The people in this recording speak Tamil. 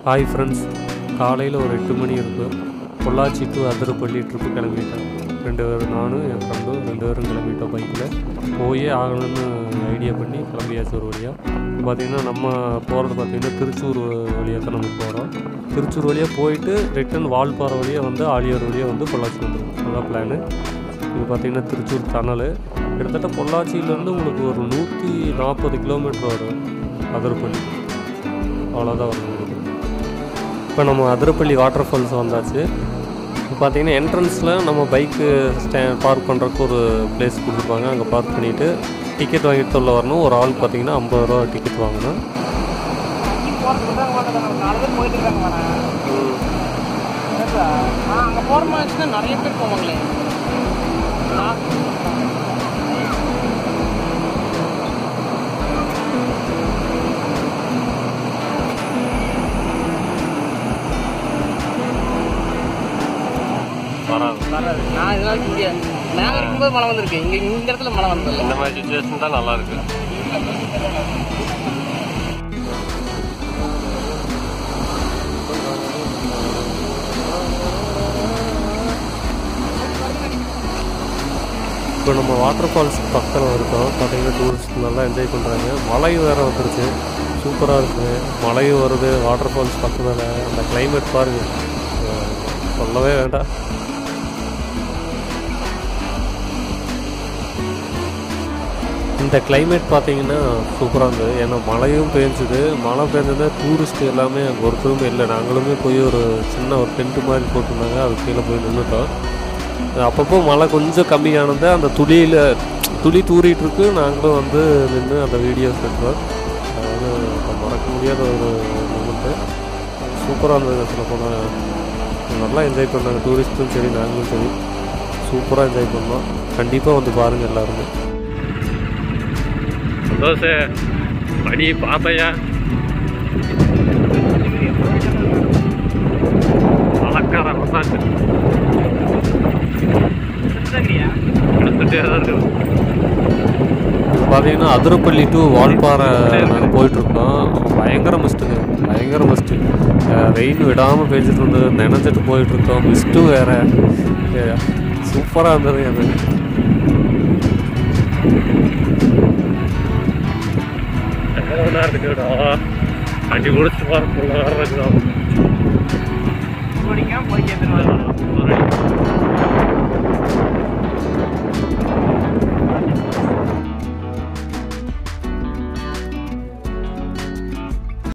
ஹாய் ஃப்ரெண்ட்ஸ் காலையில் ஒரு எட்டு மணி இருக்கும் பொள்ளாச்சி டு அதிரப்பள்ளி ட்ரிப்பு கிளம்பிட்டேன் ரெண்டு பேரும் நானும் என் ஃப்ரெண்டும் ரெண்டு பேரும் கிளம்பிட்டோம் பைக்கில் போயே ஆகணும்னு ஐடியா பண்ணி கிளம்பியாச்சு ஒரு வழியாக பார்த்திங்கன்னா நம்ம போகிறது பார்த்திங்கன்னா திருச்சூர் வழியாக தான் நம்ம போகிறோம் திருச்சூர் வழியாக போயிட்டு ரிட்டன் வால்பாறை வழியாக வந்து ஆலியார் வழியாக வந்து பொள்ளாச்சி வந்துடும் அதான் பிளானு இது பார்த்திங்கன்னா திருச்சூர் டனல் கிட்டத்தட்ட பொள்ளாச்சியிலேருந்து உங்களுக்கு ஒரு நூற்றி நாற்பது கிலோமீட்டர் வரும் அதிரப்பள்ளி அவ்வளோதான் வரும் உங்களுக்கு இப்போ நம்ம அதிரப்பள்ளி வாட்டர் ஃபால்ஸ் வந்தாச்சு இப்போ பார்த்தீங்கன்னா என்ட்ரன்ஸில் நம்ம பைக்கு ஸ்டே பார்க் பண்ணுறக்கு ஒரு பிளேஸ் கொடுத்துருப்பாங்க அங்கே பார்க் பண்ணிவிட்டு டிக்கெட் வாங்கிட்டு உள்ள வரணும் ஒரு ஆள் பார்த்தீங்கன்னா ஐம்பது ரூபா டிக்கெட் வாங்கணும் நாலு பேர் போயிட்டு இருக்காங்க நான் அங்கே போகிற மாதிரி இருந்துச்சுன்னா நிறைய பேர் போவாங்களே நான் வராது வராது நான் இதனால இங்கே மேலே இருக்கும்போது மழை வந்திருக்கு இங்கே இந்த இடத்துல மழை வந்ததில்ல இந்த மாதிரி சுச்சுவேஷன் தான் நல்லா இருக்கு இப்போ நம்ம வாட்டர் ஃபால்ஸ் பக்கத்தில் இருக்கோம் பார்த்தீங்கன்னா டூரிஸ்ட் நல்லா என்ஜாய் பண்ணுறாங்க மழை வேறு வந்துருச்சு சூப்பராக இருக்குது மழையும் வருது வாட்டர் ஃபால்ஸ் பக்கத்தில் அந்த climate பாருங்கள் அஹ் சொல்லவே வேண்டாம் இந்த climate பார்த்தீங்கன்னா சூப்பராக இருந்தது ஏன்னா மழையும் பெஞ்சுது மழை பெஞ்சது டூரிஸ்ட் எல்லாமே அங்கே ஒருத்தருமே இல்லை நாங்களுமே போய் ஒரு சின்ன ஒரு டென்ட் மாதிரி போட்டிருந்தாங்க அது கீழே போய் நின்றுட்டோம் அப்பப்போ மழை கொஞ்சம் கம்மியானது அந்த துளியில் துளி தூறிட்டு இருக்கு நாங்களும் வந்து நின்று அந்த வீடியோஸ் எடுத்தோம் அதாவது அது மறக்க முடியாத ஒரு மூமெண்ட்டு சூப்பராக இருந்தது சொல்ல போனால் நல்லா என்ஜாய் பண்ணாங்க டூரிஸ்ட்டும் சரி நாங்களும் சரி சூப்பராக என்ஜாய் பண்ணோம் கண்டிப்பாக வந்து பாருங்கள் எல்லாருமே சந்தோஷம் படி பார்த்தையா அலக்கார வந்தாச்சு எடுத்துகிட்டே தான் இருக்குது பார்த்தீங்கன்னா அதிரப்பள்ளி டு வால்பாறை நாங்கள் போயிட்டுருக்கோம் பயங்கர மிஸ்ட்டுங்க பயங்கர மிஸ்ட்டு ரெயின் விடாமல் பெஞ்சிட்டு இருந்தது நினைஞ்சிட்டு போயிட்டுருக்கோம் மிஸ்ட்டும் வேறு சூப்பராக இருந்தது அது இருக்குடா அடி முடிச்சு பார்க்க இருக்குதா போய் கேத்துருவாங்க